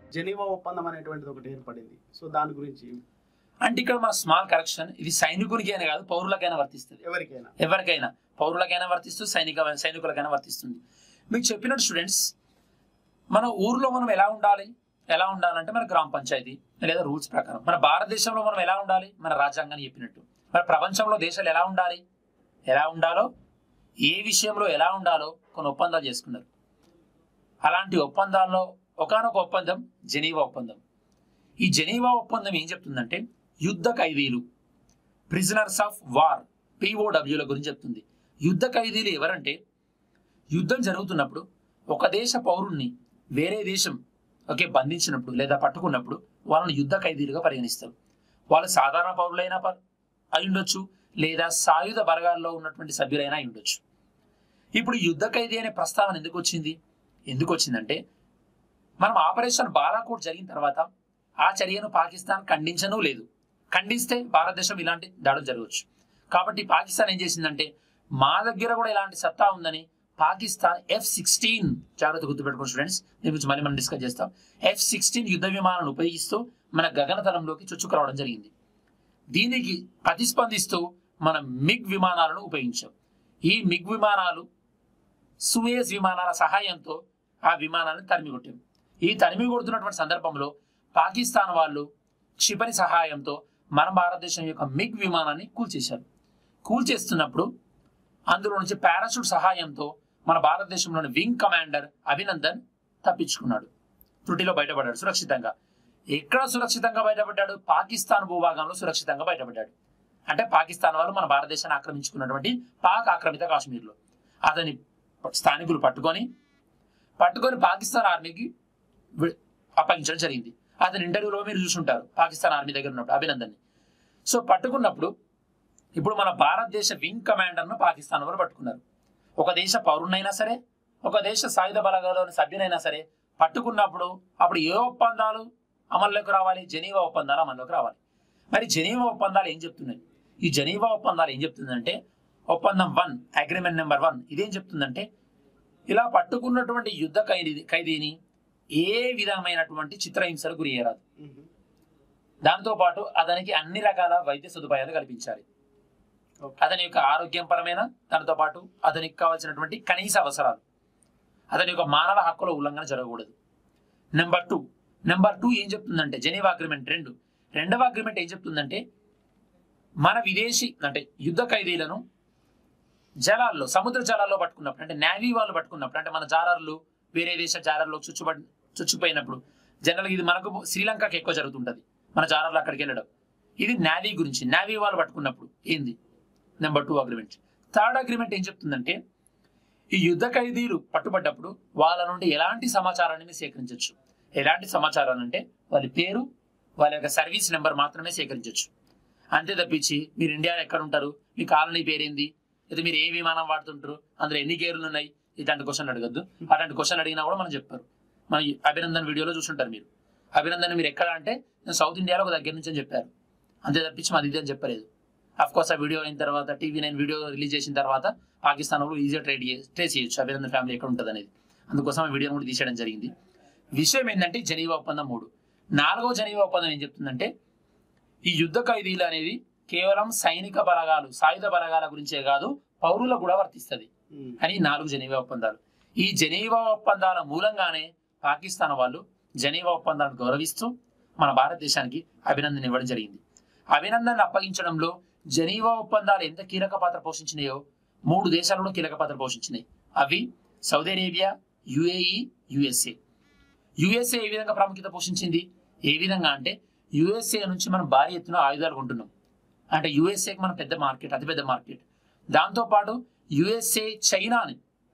Geneva ఒప్పందం అనేటువంటిది ఒకటి ఏర్పడింది సో దాని గురించి అంటే ఇక్కడ మన స్మాల్ కరెక్షన్ ఇది సైనికునికి అయినా కాదు పౌరులకైనా వర్తిస్తుంది ఎవరికైనా ఎవరికైనా పౌరులకైనా వర్తిస్తుంది సైనిక సైనికులకైనా వర్తిస్తుంది మీకు చెప్పినట్టు స్టూడెంట్స్ మన ఊర్లో మనం ఎలా ఉండాలి ఎలా ఉండాలంటే మన గ్రామ పంచాయతీ లేదా రూల్స్ ప్రకారం మన భారతదేశంలో మనం ఎలా ఉండాలి మన రాజ్యాంగాన్ని చెప్పినట్టు మన ప్రపంచంలో దేశాలు ఎలా ఉండాలి ఎలా ఉండాలో ఏ విషయంలో ఎలా ఉండాలో కొన్ని ఒప్పందాలు చేసుకున్నారు అలాంటి ఒప్పందాల్లో ఒకానొక ఒప్పందం జెనీవా ఒప్పందం ఈ జెనీవా ఒప్పందం ఏం చెప్తుందంటే యుద్ధ ఖైదీలు ప్రిజనర్స్ ఆఫ్ వార్ పిఓడబ్ల్యూల గురించి చెప్తుంది యుద్ధ ఖైదీలు ఎవరంటే యుద్ధం జరుగుతున్నప్పుడు ఒక దేశ పౌరుణ్ణి వేరే దేశం ఓకే బంధించినప్పుడు లేదా పట్టుకున్నప్పుడు వాళ్ళని యుద్ధ ఖైదీలుగా పరిగణిస్తారు వాళ్ళు సాధారణ పౌరులైనా పర్ అయి ఉండొచ్చు లేదా సాయుధ బలగాల్లో ఉన్నటువంటి సభ్యులైనా అయి ఉండొచ్చు ఇప్పుడు యుద్ధ ఖైదీ అనే ప్రస్తావన ఎందుకు వచ్చింది ఎందుకు వచ్చిందంటే మనం ఆపరేషన్ బాలాకోట్ జరిగిన తర్వాత ఆ చర్యను పాకిస్తాన్ ఖండించను లేదు ఖండిస్తే భారతదేశం ఇలాంటి దాడులు జరగవచ్చు కాబట్టి పాకిస్తాన్ ఏం చేసిందంటే మా దగ్గర కూడా ఇలాంటి సత్తా ఉందని పాకిస్తాన్ ఎఫ్ సిక్స్టీన్ జాగ్రత్త గుర్తుపెట్టుకోండి స్టూడెంట్స్ దీని గురించి మళ్ళీ మనం డిస్కస్ చేస్తాం ఎఫ్ సిక్స్టీన్ యుద్ధ విమానాలను ఉపయోగిస్తూ మన గగనతలంలోకి చొచ్చుకురావడం జరిగింది దీనికి ప్రతిస్పందిస్తూ మనం మిగ్ విమానాలను ఉపయోగించాం ఈ మిగ్ విమానాలు సుయేజ్ విమానాల సహాయంతో ఆ విమానాలను తరిమి కొట్టాం ఈ తరిమి కొడుతున్నటువంటి సందర్భంలో పాకిస్తాన్ వాళ్ళు క్షిపణి సహాయంతో మన భారతదేశం యొక్క మిగ్ విమానాన్ని కూల్చేశారు కూల్చేస్తున్నప్పుడు అందులో నుంచి పారాషూట్ సహాయంతో మన భారతదేశంలోని వింగ్ కమాండర్ అభినందన్ తప్పించుకున్నాడు త్రుటిలో బయటపడ్డాడు సురక్షితంగా ఎక్కడ సురక్షితంగా బయటపడ్డాడు పాకిస్తాన్ భూభాగంలో సురక్షితంగా బయటపడ్డాడు అంటే పాకిస్తాన్ వాళ్ళు మన భారతదేశాన్ని ఆక్రమించుకున్నటువంటి పాక్ ఆక్రమిత కాశ్మీర్లో అతని స్థానికులు పట్టుకొని పట్టుకొని పాకిస్తాన్ ఆర్మీకి వి- అప్పగించడం జరిగింది అతని ఇంటర్వ్యూలో మీరు చూసుంటారు పాకిస్తాన్ ఆర్మీ దగ్గర ఉన్నప్పుడు అభినందన్ని సో పట్టుకున్నప్పుడు ఇప్పుడు మన భారతదేశ వింగ్ కమాండర్ను పాకిస్తాన్ వారు పట్టుకున్నారు ఒక దేశ పౌరునైనా సరే ఒక దేశ సాయుధ బలగాలోని సభ్యునైనా సరే పట్టుకున్నప్పుడు అప్పుడు ఏ ఒప్పందాలు అమల్లోకి రావాలి జెనీవా ఒప్పందాలు అమల్లోకి రావాలి మరి జెనీవా ఒప్పందాలు ఏం చెప్తున్నాయి ఈ జెనీవా ఒప్పందాలు ఏం చెప్తుందంటే ఒప్పందం వన్ అగ్రిమెంట్ నెంబర్ వన్ ఇదేం చెప్తుందంటే ఇలా పట్టుకున్నటువంటి యుద్ధ ఖైదీ ఖైదీని ఏ విధమైనటువంటి చిత్రహింసలు గురి చేయరాదు మ్మ్. దాంతో పాటు అతనికి అన్ని రకాల వైద్య సదుపాయాలు కల్పించాలి ఓకే. అతని యొక్క ఆరోగ్యం పరమైన దానితో పాటు అతనికి కావాల్సినటువంటి కనీస అవసరాలు అతని యొక్క మానవ హక్కుల ఉల్లంఘన జరగకూడదు నెంబర్ టూ నెంబర్ టూ ఏం చెప్తుందంటే జెనీవా అగ్రిమెంట్ రెండు రెండవ అగ్రిమెంట్ ఏం చెప్తుందంటే మన విదేశీ అంటే యుద్ధ ఖైదీలను జలాల్లో సముద్ర జలాల్లో పట్టుకున్నప్పుడు అంటే నేవీ వాళ్ళు పట్టుకున్నప్పుడు అంటే మన జాలర్లు వేరే దేశ జాలర్లో చుచ్చుబడి చుచ్చిపోయినప్పుడు జనరల్గా ఇది మనకు శ్రీలంకకి ఎక్కువ జరుగుతుంటది మన జాలర్లు అక్కడికి వెళ్ళడం ఇది నావీ గురించి నావీ వాళ్ళు పట్టుకున్నప్పుడు ఏంది number two agreement third agreement ఏం చెప్తుందంటే ఈ యుద్ధ ఖైదీలు పట్టుబడ్డప్పుడు వాళ్ళ నుండి ఎలాంటి సమాచారాన్ని మీరు సేకరించవచ్చు ఎలాంటి సమాచారాన్ని అంటే వాళ్ళ పేరు వాళ్ళ యొక్క సర్వీస్ నెంబర్ మాత్రమే సేకరించవచ్చు అంతే తప్పించి మీరు ఇండియాలో ఎక్కడ ఉంటారు మీ కాలనీ పేరేంది లేదా మీరు ఏ విమానం వాడుతుంటారు అందులో ఎన్ని గేర్లు ఉన్నాయి ఇట్లాంటి క్వశ్చన్ అడగద్దు అట్లాంటి క్వశ్చన్ అడిగినా కూడా మనం చెప్పారు మన ఈ అభినందన్ వీడియోలో చూసుంటారు మీరు అభినందన్ మీరు ఎక్కడ అంటే నేను సౌత్ ఇండియాలో ఒక దగ్గర నుంచి అని చెప్పారు అంతే తప్పించి మాది ఇది అని చెప్పలేదు అఫ్ కోర్స్ ఆ వీడియో అయిన తర్వాత టీవీ నైన్ వీడియో రిలీజ్ చేసిన తర్వాత పాకిస్తాన్ వాళ్ళు ఈజీగా ట్రేడ్ ట్రేస్ చేయొచ్చు అభినందన్ ఫ్యామిలీ ఎక్కడ ఉంటుంది అనేది అందుకోసం ఆ వీడియోని కూడా తీసేయడం జరిగింది విషయం ఏంటంటే జనీవా ఒప్పందం మూడు నాలుగో జనీవా ఒప్పందం ఏం చెప్తుందంటే ఈ యుద్ధ ఖైదీలు అనేది కేవలం సైనిక బలగాలు సాయుధ బలగాల గురించే కాదు పౌరులకు కూడా వర్తిస్తుంది మ్మ్. అని నాలుగు జనీవా ఒప్పందాలు ఈ జనీవా ఒప్పందాల మూలంగానే పాకిస్తాన్ వాళ్ళు జనీవా ఒప్పందాలను గౌరవిస్తూ మన భారతదేశానికి అభినందన ఇవ్వడం జరిగింది అభినందనను అప్పగించడంలో జనీవా ఒప్పందాలు ఎంత కీలక పాత్ర పోషించినాయో మూడు దేశాలు కూడా కీలక పాత్ర పోషించినాయి అవి Saudi Arabia UAE USA USA ఏ విధంగా ప్రాముఖ్యత పోషించింది ఏ విధంగా అంటే యుఎస్ఏ నుంచి మనం భారీ ఎత్తున ఆయుధాలు కొంటున్నాం అంటే యుఎస్ఏకి మన పెద్ద మార్కెట్ అతిపెద్ద మార్కెట్ దాంతోపాటు యుఎస్ఏ చైనాని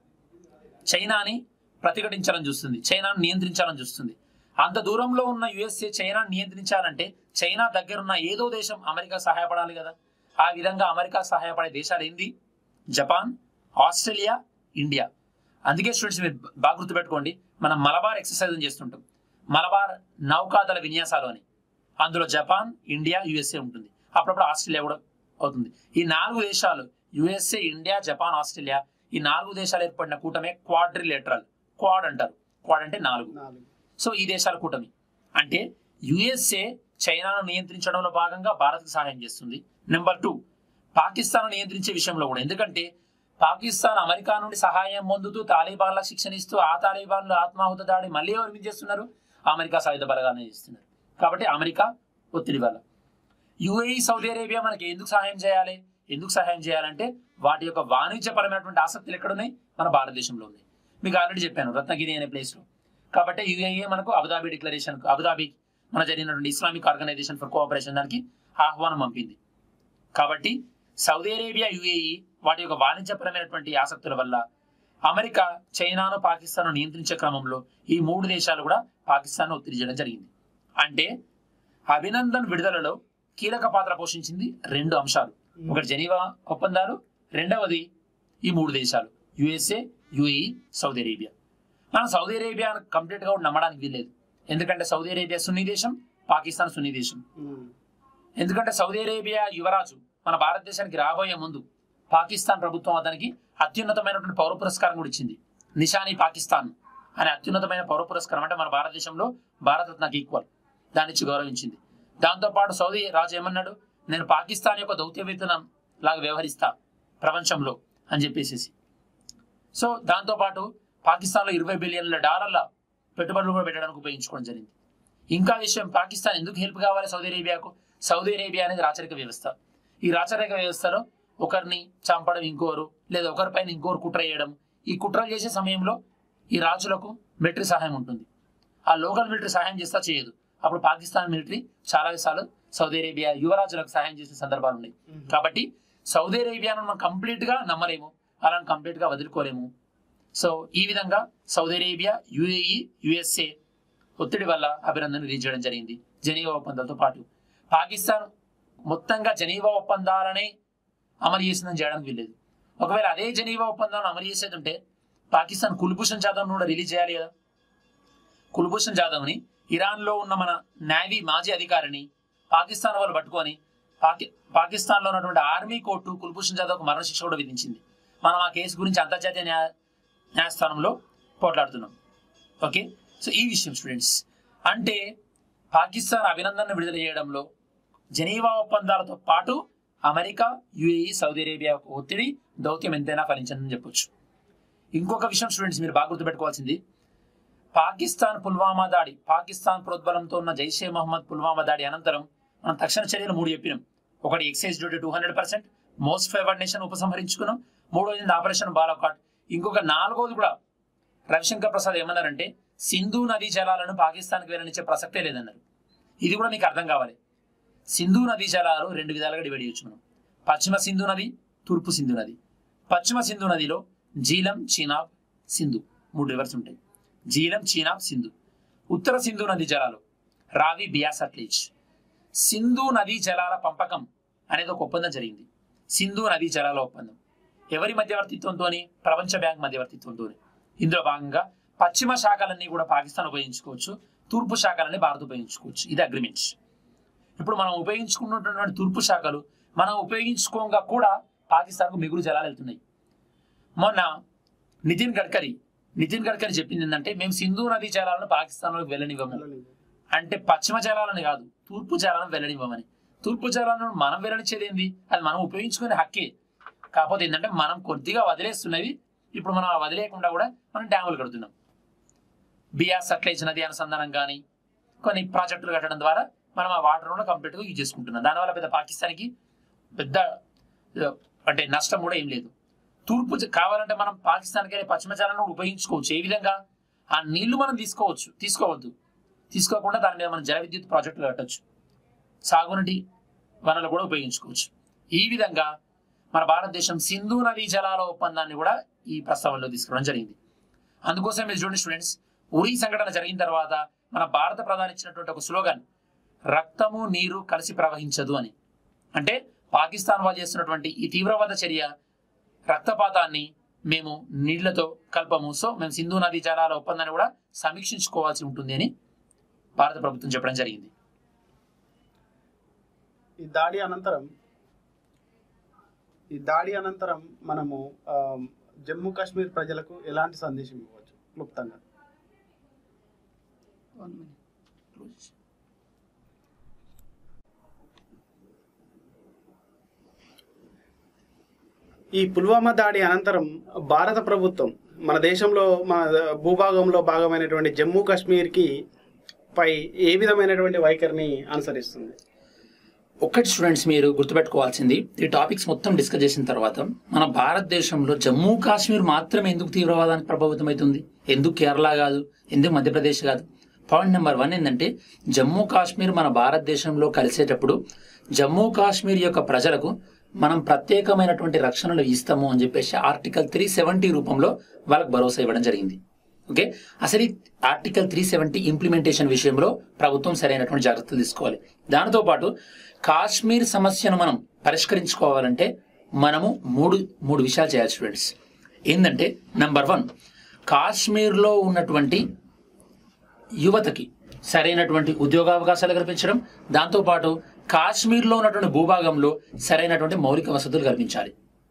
చైనాని ప్రతిఘటించాలని చూస్తుంది చైనాను నియంత్రించాలని చూస్తుంది అంత దూరంలో ఉన్న యుఎస్ఏ చైనాను నియంత్రించాలంటే చైనా దగ్గరున్న ఏదో దేశం అమెరికా సహాయపడాలి కదా ఆ విధంగా అమెరికా సహాయపడే దేశాలు ఏంది జపాన్ ఆస్ట్రేలియా ఇండియా అందుకే స్టూడెంట్స్ మీరు బాగా గుర్తుపెట్టుకోండి మనం మలబార్ ఎక్సర్సైజ్ చేస్తుంటాం మలబార్ నౌకాదళ విన్యాసాలు అని అందులో జపాన్ ఇండియా యుఎస్ఏ ఉంటుంది అప్పుడప్పుడు ఆస్ట్రేలియా కూడా అవుతుంది ఈ నాలుగు దేశాలు యుఎస్ఏ ఇండియా జపాన్ ఆస్ట్రేలియా ఈ నాలుగు దేశాలు ఏర్పడిన కూటమే క్వాడ్రిలేటరల్ క్వాడ్ అంటారు క్వాడ్ అంటే నాలుగు నాలుగు సో ఈ దేశాల కూటమి అంటే యుఎస్ఏ చైనాను నియంత్రించడంలో భాగంగా భారత్కు సహాయం చేస్తుంది నెంబర్ టూ పాకిస్తాన్ నియంత్రించే విషయంలో కూడా ఎందుకంటే పాకిస్తాన్ అమెరికా నుండి సహాయం పొందుతూ తాలిబాన్లకు శిక్షణ ఇస్తూ ఆ తాలిబాన్లు ఆత్మాహుత దాడి మళ్ళీ ఎవరు మీద చేస్తున్నారు అమెరికా సాయుధ బలగానే చేస్తున్నారు కాబట్టి అమెరికా ఒత్తిడి వల్ల యుఏఈ సౌదీ అరేబియా మనకి ఎందుకు సహాయం చేయాలి ఎందుకు సహాయం చేయాలంటే వాటి యొక్క వాణిజ్యపరమైనటువంటి ఆసక్తులు ఎక్కడ ఉన్నాయి మన భారతదేశంలో ఉన్నాయి మీకు ఆల్రెడీ చెప్పాను రత్నగిరి అనే ప్లేస్ లో కాబట్టి యుఏఏ మనకు అబుదాబి డిక్లరేషన్ అబుదాబి మన జరిగినటువంటి ఇస్లామిక్ ఆర్గనైజేషన్ ఫర్ కోఆపరేషన్ దానికి ఆహ్వానం పంపింది కాబట్టి సౌదీ అరేబియా యుఏఈ వాటి యొక్క వాణిజ్యపరమైనటువంటి ఆసక్తుల వల్ల అమెరికా చైనాను పాకిస్తాన్ నియంత్రించే క్రమంలో ఈ మూడు దేశాలు కూడా పాకిస్తాన్ ఒత్తిడి చేయడం జరిగింది అంటే అభినందన్ విడుదలలో కీలక పాత్ర పోషించింది రెండు అంశాలు ఒకటి జెనీవా ఒప్పందాలు రెండవది ఈ మూడు దేశాలు యుఎస్ఏ యుఏఈ సౌదీ అరేబియా మనం సౌదీ అరేబియా కంప్లీట్ గా కూడా నమ్మడానికి వీల్లేదు ఎందుకంటే సౌదీ అరేబియా సున్నీ దేశం పాకిస్తాన్ సున్నీ దేశం ఉమ్. ఎందుకంటే సౌదీ అరేబియా యువరాజు మన భారతదేశానికి రాబోయే ముందు పాకిస్తాన్ ప్రభుత్వం అతనికి అత్యున్నతమైనటువంటి పౌర పురస్కారం కూడా ఇచ్చింది నిషాని పాకిస్తాన్ అనే అత్యున్నతమైన పౌర పురస్కారం అంటే మన భారతదేశంలో భారతరత్నకి ఈక్వల్ దాన్ని ఇచ్చి గౌరవించింది దాంతోపాటు సౌదీ రాజు ఏమన్నాడు నేను పాకిస్తాన్ యొక్క దౌత్యవేతనం లాగా వ్యవహరిస్తా ప్రపంచంలో అని చెప్పేసి సో దాంతోపాటు పాకిస్తాన్లో ఇరవై బిలియన్ల డాలర్ల పెట్టుబడులు కూడా పెట్టడానికి ఉపయోగించుకోవడం జరిగింది ఇంకా విషయం పాకిస్తాన్ ఎందుకు హెల్ప్ కావాలి సౌదీ అరేబియాకు సౌదీ అరేబియా అనేది రాచరిక వ్యవస్థ ఈ రాచరిక వ్యవస్థలో ఒకరిని చంపడం ఇంకోరు లేదా ఒకరిపైన ఇంకోరు కుట్ర చేయడం ఈ కుట్రలు చేసే సమయంలో ఈ రాజులకు మిలిటరీ సహాయం ఉంటుంది ఆ లోకల్ మిలిటరీ సహాయం చేస్తా చేయదు అప్పుడు పాకిస్తాన్ మిలిటరీ చాలా విషయాలు సౌదీ అరేబియా యువరాజులకు సహాయం చేసే సందర్భాలు ఉన్నాయి ఉమ్. కాబట్టి సౌదీ అరేబియాను మనం కంప్లీట్ గా నమ్మలేము అలాని కంప్లీట్ గా వదులుకోలేము సో ఈ విధంగా సౌదీ అరేబియా యుఏఈ యుఎస్ఏ ఒత్తిడి వల్ల అభినందన రిలీజ్ చేయడం జరిగింది జనీవా ఒప్పందాలతో పాటు పాకిస్తాన్ మొత్తంగా జనీవా ఒప్పందాలనే అమలు చేసిందని చేయడానికి వీల్లేదు ఒకవేళ అదే జనీవా ఒప్పందాలను అమలు చేసేది ఉంటే పాకిస్తాన్ కుల్భూషణ్ జాదవ్ కూడా రిలీజ్ చేయాలి కదా కుల్భూషణ్ జాదవ్ని ఇరాన్లో ఉన్న మన నేవీ మాజీ అధికారిని పాకిస్తాన్ వాళ్ళు పట్టుకొని పాకి పాకిస్తాన్లో ఉన్నటువంటి ఆర్మీ కోర్టు కుల్భూషణ్ జాదవ్కు మరణశిక్ష కూడా విధించింది మనం ఆ కేసు గురించి అంతర్జాతీయ న్యాయ న్యాయస్థానంలో పోట్లాడుతున్నాం ఓకే సో ఈ విషయం స్టూడెంట్స్ అంటే పాకిస్తాన్ అభినందన విడుదల చేయడంలో జనీవా ఒప్పందాలతో పాటు అమెరికా యుఏఈ సౌదీ అరేబియా యొక్క ఒత్తిడి దౌత్యం ఎంతైనా ఫలించిందని చెప్పొచ్చు ఇంకొక విషయం స్టూడెంట్స్ మీరు బాగా గుర్తుపెట్టుకోవాల్సింది పాకిస్తాన్ పుల్వామా దాడి పాకిస్తాన్ ప్రోద్బలంతో ఉన్న జైషే మహమ్మద్ పుల్వామా దాడి అనంతరం మనం తక్షణ చర్యలు మూడు చెప్పినాం ఒకటి excise duty two hundred percent most favoured nation ఉపసంహరించుకున్నాం మూడోది ఆపరేషన్ బాలకాట్ ఇంకొక నాలుగోది కూడా రవిశంకర్ ప్రసాద్ ఏమన్నారంటే సింధు నదీ జలాలను పాకిస్తాన్కి వెళ్ళనిచ్చే ప్రసక్తే లేదన్నారు ఇది కూడా మీకు అర్థం కావాలి సింధు నదీ జలాలు రెండు విధాలుగా డివైడ్ చేయొచ్చు మనం పశ్చిమ సింధు నది తూర్పు సింధు నది పశ్చిమ సింధు నదిలో జీలం చీనాబ్ సింధు మూడు రివర్స్ ఉంటాయి జీలం చీనాబ్ సింధు ఉత్తర సింధు నది జలాలు రావి బియాస్ అట్లీచ్ సింధు నదీ జలాల పంపకం అనేది ఒక ఒప్పందం జరిగింది సింధు నదీ జలాల ఒప్పందం ఎవరి మధ్యవర్తిత్వంతో ప్రపంచ బ్యాంక్ మధ్యవర్తిత్వంతో ఇందులో భాగంగా పశ్చిమ శాఖలన్నీ కూడా పాకిస్తాన్ ఉపయోగించుకోవచ్చు తూర్పు శాఖలన్నీ భారత్ ఉపయోగించుకోవచ్చు ఇది అగ్రిమెంట్ ఇప్పుడు మనం ఉపయోగించుకున్నటువంటి తూర్పు శాఖలు మనం ఉపయోగించుకోగా కూడా పాకిస్తాన్కు మిగులు జలాలు వెళ్తున్నాయి మొన్న నితిన్ గడ్కరీ నితిన్ గడ్కరీ చెప్పింది ఏంటంటే మేము సింధు నదీ జలాలను పాకిస్తాన్లోకి వెళ్ళనివ్వము వెళ్ళలేదు. అంటే పశ్చిమ జలాలని కాదు తూర్పు జలాలను వెల్లడివ్వమని తూర్పు జలాలను మనం వెల్లడించేది ఏంది అది మనం ఉపయోగించుకునే హక్కే కాకపోతే ఏంటంటే మనం కొద్దిగా వదిలేస్తున్నవి ఇప్పుడు మనం ఆ వదిలేయకుండా కూడా మనం డ్యాములు కడుతున్నాం బిఆర్ సట్లేజ్ నది అనుసంధానం కానీ కొన్ని ప్రాజెక్టులు కట్టడం ద్వారా మనం ఆ వాటర్ కూడా కంప్లీట్గా యూజ్ చేసుకుంటున్నాం దానివల్ల పెద్ద పాకిస్తాన్కి పెద్ద ఆ, అంటే నష్టం కూడా ఏం లేదు తూర్పు జ- కావాలంటే మనం పాకిస్తాన్కి వెళ్ళి పశ్చిమ జలాలను కూడా ఉపయోగించుకోవచ్చు ఏ విధంగా ఆ నీళ్లు మనం తీసుకోవచ్చు తీసుకోవద్దు తీసుకోకుండా దాని మీద మనం జల విద్యుత్ ప్రాజెక్టులు కట్టొచ్చు సాగునీటి వనరులు కూడా ఉపయోగించుకోవచ్చు ఈ విధంగా మన భారతదేశం సింధు నదీ జలాల ఒప్పందాన్ని కూడా ఈ ప్రస్తావనలో తీసుకురావడం జరిగింది అందుకోసం మీరు చూడండి స్టూడెంట్స్ ఉరి సంఘటన జరిగిన తర్వాత మన భారత ప్రధాని ఇచ్చినటువంటి ఒక స్లోగన్ రక్తము నీరు కలిసి ప్రవహించదు అని అంటే పాకిస్తాన్ వాళ్ళు చేస్తున్నటువంటి ఈ తీవ్రవాద చర్య రక్తపాతాన్ని మేము నీళ్లతో కల్పము సో మేము సింధు నదీ జలాల ఒప్పందాన్ని కూడా సమీక్షించుకోవాల్సి ఉంటుంది అని భారత ప్రభుత్వం చెప్పడం జరిగింది ఈ దాడి అనంతరం ఈ దాడి అనంతరం మనము ఆ, జమ్మూ కాశ్మీర్ ప్రజలకు ఎలాంటి సందేశం ఇవ్వచ్చు క్లుప్తంగా ఈ పుల్వామా దాడి అనంతరం భారత ప్రభుత్వం మన దేశంలో మన భూభాగంలో భాగమైనటువంటి జమ్మూ కాశ్మీర్కి పై ఏ విధమైనటువంటి వైఖరిని అనుసరిస్తుంది ఒక్కటి స్టూడెంట్స్ మీరు గుర్తుపెట్టుకోవాల్సింది ఈ టాపిక్స్ మొత్తం డిస్కస్ చేసిన తర్వాత మన భారతదేశంలో జమ్మూ కాశ్మీర్ మాత్రమే ఎందుకు తీవ్రవాదానికి ప్రభావితం అవుతుంది ఎందుకు కేరళ కాదు ఎందుకు మధ్యప్రదేశ్ కాదు పాయింట్ నెంబర్ వన్ ఏంటంటే జమ్మూ కాశ్మీర్ మన భారతదేశంలో కలిసేటప్పుడు జమ్మూ కాశ్మీర్ యొక్క ప్రజలకు మనం ప్రత్యేకమైనటువంటి రక్షణలు ఇస్తాము అని చెప్పేసి ఆర్టికల్ త్రీ సెవెంటీ రూపంలో వాళ్ళకి భరోసా ఇవ్వడం జరిగింది ఓకే అసలు ఈ ఆర్టికల్ త్రీ సెవెంటీ ఇంప్లిమెంటేషన్ విషయంలో ప్రభుత్వం సరైనటువంటి జాగ్రత్తలు తీసుకోవాలి దానితో పాటు కాశ్మీర్ సమస్యను మనం పరిష్కరించుకోవాలంటే మనము మూడు మూడు విషయాలు చేయాలి స్టూడెంట్స్ ఏంటంటే నంబర్ వన్ కాశ్మీర్లో ఉన్నటువంటి యువతకి సరైనటువంటి ఉద్యోగావకాశాలు కల్పించడం దాంతోపాటు కాశ్మీర్లో ఉన్నటువంటి భూభాగంలో సరైనటువంటి మౌలిక వసతులు కల్పించాలి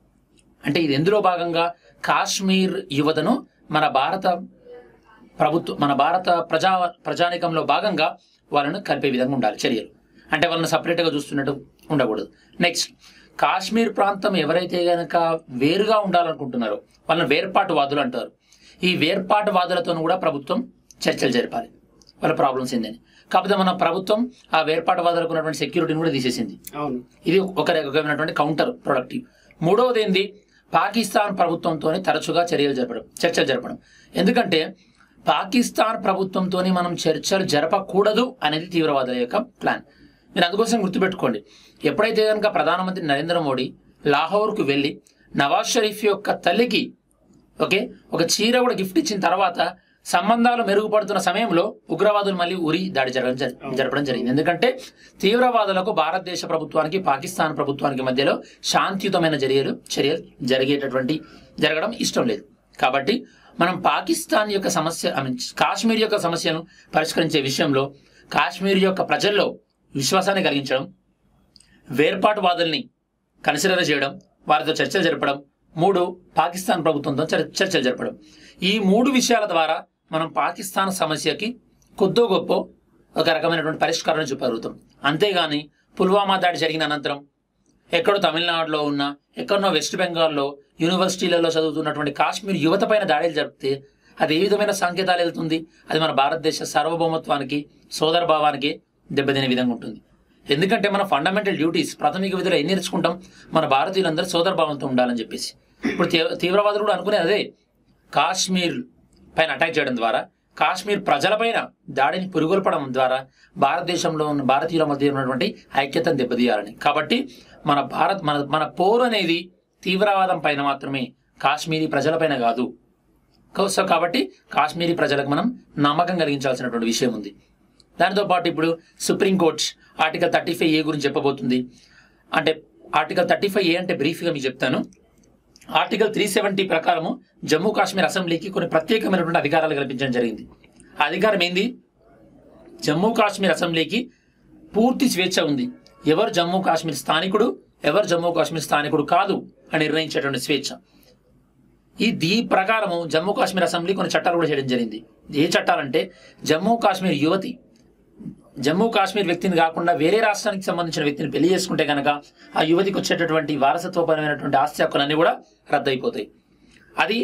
అంటే ఇది ఎందులో భాగంగా కాశ్మీర్ యువతను మన భారత ప్రభుత్వం మన భారత ప్రజా ప్రజానికంలో భాగంగా వాళ్ళను కలిపే విధంగా ఉండాలి చర్యలు అంటే వాళ్ళని సపరేట్గా చూస్తున్నట్టు ఉండకూడదు నెక్స్ట్ కాశ్మీర్ ప్రాంతం ఎవరైతే గనక వేరుగా ఉండాలనుకుంటున్నారో వాళ్ళని వేర్పాటువాదులు అంటారు ఈ వేర్పాటువాదులతో కూడా ప్రభుత్వం చర్చలు జరపాలి వాళ్ళ ప్రాబ్లమ్స్ ఏందని కాకపోతే మన ప్రభుత్వం ఆ వేర్పాటువాదులకు ఉన్నటువంటి సెక్యూరిటీని కూడా తీసేసింది అవును ఇది ఒక రకమైనటువంటి కౌంటర్ ప్రొడక్టివ్ మూడవది ఏంది పాకిస్తాన్ ప్రభుత్వంతో తరచుగా చర్యలు జరపడం చర్చలు జరపడం ఎందుకంటే పాకిస్తాన్ ప్రభుత్వంతో మనం చర్చలు జరపకూడదు అనేది తీవ్రవాదుల యొక్క ప్లాన్ మీరు అందుకోసం గుర్తుపెట్టుకోండి ఎప్పుడైతే కనుక ప్రధానమంత్రి నరేంద్ర మోడీ లాహోర్కు వెళ్ళి నవాజ్ షరీఫ్ యొక్క తల్లికి ఓకే ఒక చీర కూడా గిఫ్ట్ ఇచ్చిన తర్వాత సంబంధాలు మెరుగుపడుతున్న సమయంలో ఉగ్రవాదులు మళ్ళీ ఉరి దాడి జరగడం జరి- జరపడం జరిగింది ఎందుకంటే తీవ్రవాదులకు భారతదేశ ప్రభుత్వానికి పాకిస్తాన్ ప్రభుత్వానికి మధ్యలో శాంతియుతమైన చర్యలు చర్యలు జరిగేటటువంటి జరగడం ఇష్టం లేదు కాబట్టి మనం పాకిస్తాన్ యొక్క సమస్య ఐ మీన్ కాశ్మీర్ యొక్క సమస్యను పరిష్కరించే విషయంలో కాశ్మీర్ యొక్క ప్రజల్లో విశ్వాసాన్ని కలిగించడం వేర్పాటువాదుల్ని కన్సిడర్ చేయడం వారితో చర్చలు జరపడం మూడు పాకిస్తాన్ ప్రభుత్వంతో చర్- చర్చలు జరపడం ఈ మూడు విషయాల ద్వారా మనం పాకిస్తాన్ సమస్యకి కొద్దో గొప్ప ఒక రకమైనటువంటి పరిష్కారం చూపగలుగుతాం అంతేగాని పుల్వామా దాడి జరిగిన అనంతరం ఎక్కడో తమిళనాడులో ఉన్న ఎక్కడనో వెస్ట్ బెంగాల్లో యూనివర్సిటీలలో చదువుతున్నటువంటి కాశ్మీర్ యువత పైన దాడులు జరిపితే అది ఏ విధమైన సంకేతాలు వెళ్తుంది అది మన భారతదేశ సార్వభౌమత్వానికి సోదరభావానికి దెబ్బతినే విధంగా ఉంటుంది ఎందుకంటే మన ఫండమెంటల్ డ్యూటీస్ ప్రాథమిక విధులు ఎన్ని నేర్చుకుంటాం మన భారతీయులందరూ సోదరభావంతో ఉండాలని చెప్పేసి ఇప్పుడు తీవ్ర- తీవ్రవాదులు కూడా అనుకునేది అదే కాశ్మీర్ పైన అటాక్ చేయడం ద్వారా కాశ్మీర్ ప్రజలపైన దాడిని పురుగొల్పడం ద్వారా భారతదేశంలో ఉన్న భారతీయుల మధ్య ఉన్నటువంటి ఐక్యతను దెబ్బతీయాలని కాబట్టి మన భారత్ మన మన పోరు అనేది తీవ్రవాదం పైన మాత్రమే కాశ్మీరీ ప్రజలపైన కాదు కా- సో కాబట్టి కాశ్మీరీ ప్రజలకు మనం నమ్మకం కలిగించాల్సినటువంటి విషయం ఉంది దానితో పాటు ఇప్పుడు supreme court article thirty five A గురించి చెప్పబోతుంది అంటే ఆర్టికల్ థర్టీ ఫైవ్ ఏ అంటే బ్రీఫ్గా మీకు చెప్తాను ఆర్టికల్ త్రీ సెవెంటీ ప్రకారము జమ్మూ కాశ్మీర్ అసెంబ్లీకి కొన్ని ప్రత్యేకమైనటువంటి అధికారాలు కల్పించడం జరిగింది ఆ అధికారం ఏంది జమ్మూ కాశ్మీర్ అసెంబ్లీకి పూర్తి స్వేచ్ఛ ఉంది ఎవరు జమ్మూ కాశ్మీర్ స్థానికుడు ఎవరు జమ్మూ కాశ్మీర్ స్థానికుడు కాదు అని నిర్ణయించేటువంటి స్వేచ్ఛ ఈ దీ ప్రకారము జమ్మూ కాశ్మీర్ అసెంబ్లీ కొన్ని చట్టాలు కూడా చేయడం జరిగింది ఏ చట్టాలంటే జమ్మూ కాశ్మీర్ యువతి జమ్మూ కాశ్మీర్ వ్యక్తిని కాకుండా వేరే రాష్ట్రానికి సంబంధించిన వ్యక్తిని పెళ్లి చేసుకుంటే కనుక ఆ యువతికి వచ్చేటటువంటి వారసత్వపరమైనటువంటి ఆస్తి హక్కులన్నీ కూడా రద్దయిపోతాయి అది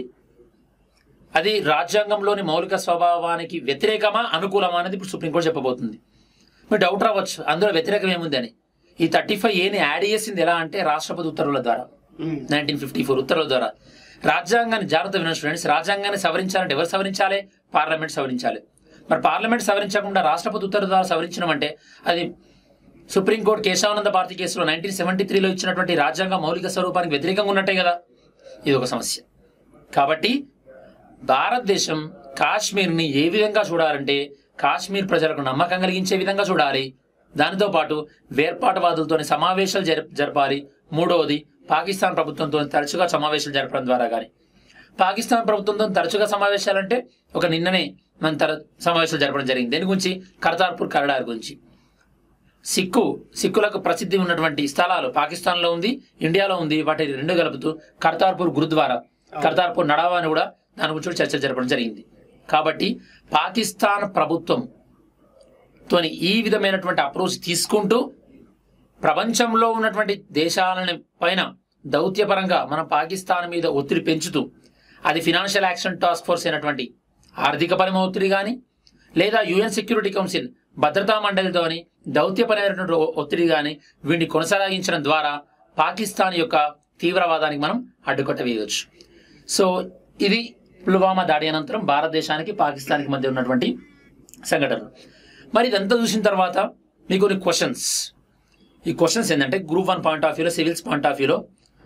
అది రాజ్యాంగంలోని మౌలిక స్వభావానికి వ్యతిరేకమా అనుకూలమా అనేది ఇప్పుడు సుప్రీంకోర్టు చెప్పబోతుంది మీరు డౌట్ రావచ్చు అందులో వ్యతిరేకం ఏముంది అని ఈ థర్టీ ఫైవ్ ఏని యాడ్ చేసింది ఎలా అంటే రాష్ట్రపతి ఉత్తర్వుల ద్వారా ఉమ్, నైన్టీన్ ఫిఫ్టీ ఫోర్ ఉత్తర్వుల ద్వారా రాజ్యాంగాన్ని జాగ్రత్త విన స్టూడెంట్స్ రాజ్యాంగాన్ని సవరించాలంటే ఎవరు సవరించాలి పార్లమెంట్ సవరించాలి మరి పార్లమెంట్ సవరించకుండా రాష్ట్రపతి ఉత్తర్వు ద్వారా సవరించడం అంటే అది సుప్రీంకోర్టు కేశవానంద భారతి కేసులో నైన్టీన్ సెవెంటీ త్రీలో ఇచ్చినటువంటి రాజ్యాంగ మౌలిక స్వరూపానికి వ్యతిరేకంగా ఉన్నట్టే కదా ఇది ఒక సమస్య కాబట్టి భారతదేశం కాశ్మీర్ని ఏ విధంగా చూడాలంటే కాశ్మీర్ ప్రజలకు నమ్మకం కలిగించే విధంగా చూడాలి దానితో పాటు వేర్పాటువాదులతో సమావేశాలు జరప జరపాలి మూడవది పాకిస్తాన్ ప్రభుత్వంతో తరచుగా సమావేశాలు జరపడం ద్వారా కానీ పాకిస్తాన్ ప్రభుత్వంతో తరచుగా సమావేశాలంటే ఒక నిన్ననే మన తర సమావేశాలు జరపడం జరిగింది దేని గురించి కర్తార్పూర్ కరడార్ గురించి సిక్కు సిక్కులకు ప్రసిద్ధి ఉన్నటువంటి స్థలాలు పాకిస్తాన్లో ఉంది ఇండియాలో ఉంది వాటి రెండు కలుపుతూ కర్తార్పూర్ గురుద్వారా కర్తార్పూర్ నడావా అని కూడా దాని గురించి కూడా చర్చ జరపడం జరిగింది కాబట్టి పాకిస్తాన్ ప్రభుత్వం తోని ఈ విధమైనటువంటి అప్రోచ్ తీసుకుంటూ ప్రపంచంలో ఉన్నటువంటి దేశాలని పైన దౌత్యపరంగా మన పాకిస్తాన్ మీద ఒత్తిడి పెంచుతూ అది ఫినాన్షియల్ యాక్షన్ టాస్క్ ఫోర్స్ అయినటువంటి ఆర్థిక పరమ ఒత్తిడి కానీ లేదా యుఎన్ సెక్యూరిటీ కౌన్సిల్ భద్రతా మండలితోని దౌత్యపరమైనటువంటి ఒ- ఒత్తిడి కానీ వీటిని కొనసాగించడం ద్వారా పాకిస్తాన్ యొక్క తీవ్రవాదానికి మనం అడ్డుకట్ట వేయవచ్చు సో ఇది పుల్వామా దాడి అనంతరం భారతదేశానికి పాకిస్తాన్కి మధ్య ఉన్నటువంటి సంఘటనలు మరి ఇదంతా చూసిన తర్వాత మీకు కొన్ని క్వశ్చన్స్ ఈ క్వశ్చన్స్ ఏంటంటే గ్రూప్ వన్ పాయింట్ ఆఫ్ వ్యూలో సివిల్స్ పాయింట్ ఆఫ్ వ్యూలో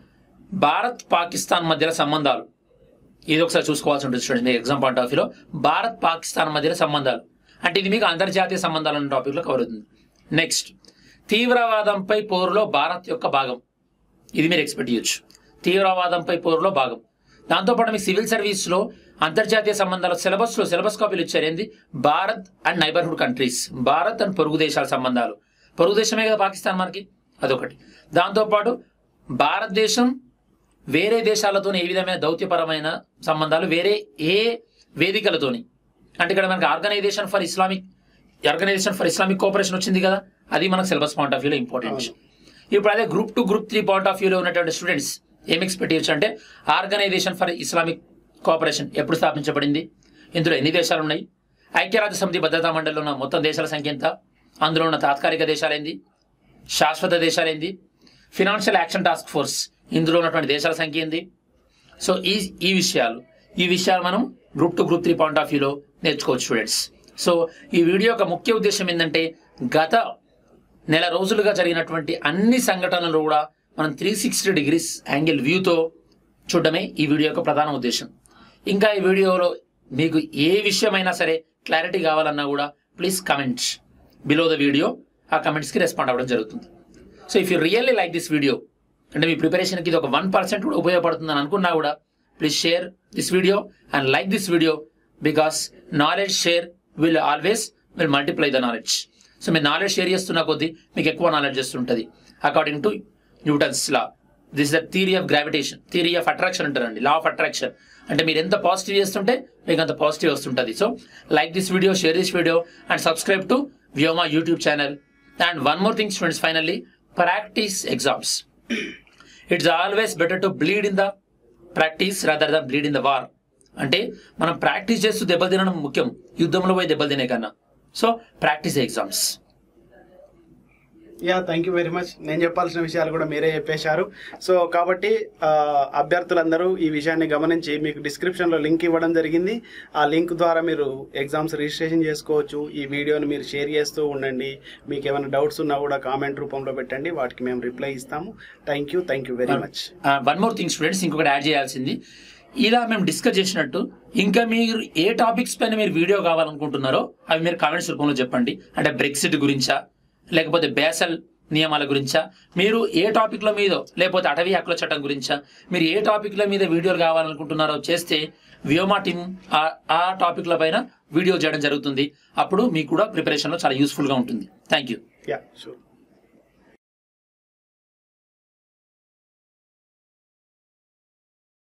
భారత్ పాకిస్తాన్ మధ్యలో సంబంధాలు ఇది ఒకసారి చూసుకోవాల్సి ఉంటుంది స్టూడెంట్ మీ ఎగ్జామ్ పాయింట్ ఆఫ్ వ్యూలో భారత్ పాకిస్తాన్ మధ్యలో సంబంధాలు అంటే ఇది మీకు అంతర్జాతీయ సంబంధాలు అనే టాపిక్లో కవర్ అవుతుంది నెక్స్ట్ తీవ్రవాదంపై పోరులో భారత్ యొక్క భాగం ఇది మీరు ఎక్స్పెక్ట్ చేయొచ్చు తీవ్రవాదంపై పోరులో భాగం దాంతోపాటు మీ సివిల్ సర్వీస్లో అంతర్జాతీయ సంబంధాల సిలబస్లో సిలబస్ కాపీలు ఇచ్చారు ఏంది Bharat and neighbourhood countries Bharat and పొరుగు దేశాల సంబంధాలు పొరుగు దేశమే కదా పాకిస్తాన్ మనకి అదొకటి దాంతోపాటు భారతదేశం వేరే దేశాలతో ఏ విధమైన దౌత్యపరమైన సంబంధాలు వేరే ఏ వేదికలతోని అంటే ఇక్కడ మనకి organisation for Islamic organisation for Islamic cooperation వచ్చింది కదా అది మనకు సిలబస్ పాయింట్ ఆఫ్ వ్యూలో ఇంపార్టెంట్ ఇప్పుడు అదే group two group three point of వ్యూలో ఉన్నటువంటి స్టూడెంట్స్ ఏం ఎక్స్పెక్ట్ చేయొచ్చు అంటే ఆర్గనైజేషన్ ఫర్ ఇస్లామిక్ కోఆపరేషన్ ఎప్పుడు స్థాపించబడింది ఇందులో ఎన్ని దేశాలు ఉన్నాయి ఐక్యరాజ్య సమితి భద్రతా మండలిలో ఉన్న మొత్తం దేశాల సంఖ్య ఎంత అందులో ఉన్న తాత్కాలిక దేశాలేంది శాశ్వత దేశాలేంది ఫినాన్షియల్ యాక్షన్ టాస్క్ ఫోర్స్ ఇందులో ఉన్నటువంటి దేశాల సంఖ్య ఏంది సో ఈ ఈ విషయాలు ఈ విషయాలు మనం group two group three point of వ్యూలో నేర్చుకోవచ్చు స్టూడెంట్స్ సో ఈ వీడియో యొక్క ముఖ్య ఉద్దేశం ఏంటంటే గత నెల రోజులుగా జరిగినటువంటి అన్ని సంఘటనలు కూడా మనం త్రీ సిక్స్టీ డిగ్రీస్ యాంగిల్ వ్యూతో చూడడమే ఈ వీడియో యొక్క ప్రధాన ఉద్దేశం ఇంకా ఈ వీడియోలో మీకు ఏ విషయమైనా సరే క్లారిటీ కావాలన్నా కూడా please comments below the video ఆ కమెంట్స్కి రెస్పాండ్ అవ్వడం జరుగుతుంది so if you really like this video అంటే మీ ప్రిపరేషన్కి ఇది ఒక వన్ పర్సెంట్ కూడా ఉపయోగపడుతుందని అనుకున్నా కూడా please share this video and like this video because knowledge share will always will multiply the knowledge so మీరు నాలెడ్జ్ షేర్ చేస్తున్న కొద్దీ మీకు ఎక్కువ నాలెడ్జ్ వస్తుంటుంది according to Newton's law this the theory of gravitation theory of attraction అంటారండి law of attraction అంటే మీరు ఎంత పాజిటివ్ చేస్తుంటే మీకు అంత పాజిటివ్ వస్తుంటుంది so like this video share this video and subscribe to Vyoma YouTube channel and one more thing students finally practice exams it's always better to bleed in the practice rather the bleed in the war అంటే మనం practice చేస్తూ దెబ్బలు తినడం ముఖ్యం యుద్ధంలో పోయి దెబ్బలు తినే కన్నా so practice exams yeah thank you very much నేను చెప్పాల్సిన విషయాలు కూడా మీరే చెప్పేశారు సో కాబట్టి ఆ, అభ్యర్థులందరూ ఈ విషయాన్ని గమనించి మీకు డిస్క్రిప్షన్లో లింక్ ఇవ్వడం జరిగింది ఆ లింక్ ద్వారా మీరు ఎగ్జామ్స్ రిజిస్ట్రేషన్ చేసుకోవచ్చు ఈ వీడియోని మీరు షేర్ చేస్తూ ఉండండి మీకు ఏమైనా డౌట్స్ ఉన్నా కూడా కామెంట్ రూపంలో పెట్టండి వాటికి మేము రిప్లై ఇస్తాము thank you thank you very much one more thing students ఇంకొకటి యాడ్ చేయాల్సింది ఇలా మేము డిస్కస్ చేసినట్టు ఇంకా మీరు ఏ టాపిక్స్ పైన మీరు వీడియో కావాలనుకుంటున్నారో అవి మీరు కామెంట్స్ రూపంలో చెప్పండి అంటే బ్రెక్సిట్ గురించా లేకపోతే బేసల్ నియమాల గురించా మీరు ఏ టాపిక్ల మీద లేకపోతే అటవీ హక్కుల చట్టం గురించా మీరు ఏ టాపిక్ల మీద వీడియోలు కావాలనుకుంటున్నారో చేస్తే వ్యోమా టీమ్ ఆ- ఆ టాపిక్ల పైన వీడియో చేయడం జరుగుతుంది అప్పుడు మీకు కూడా ప్రిపరేషన్లో చాలా యూస్ఫుల్గా ఉంటుంది థ్యాంక్ యూ యా షూర్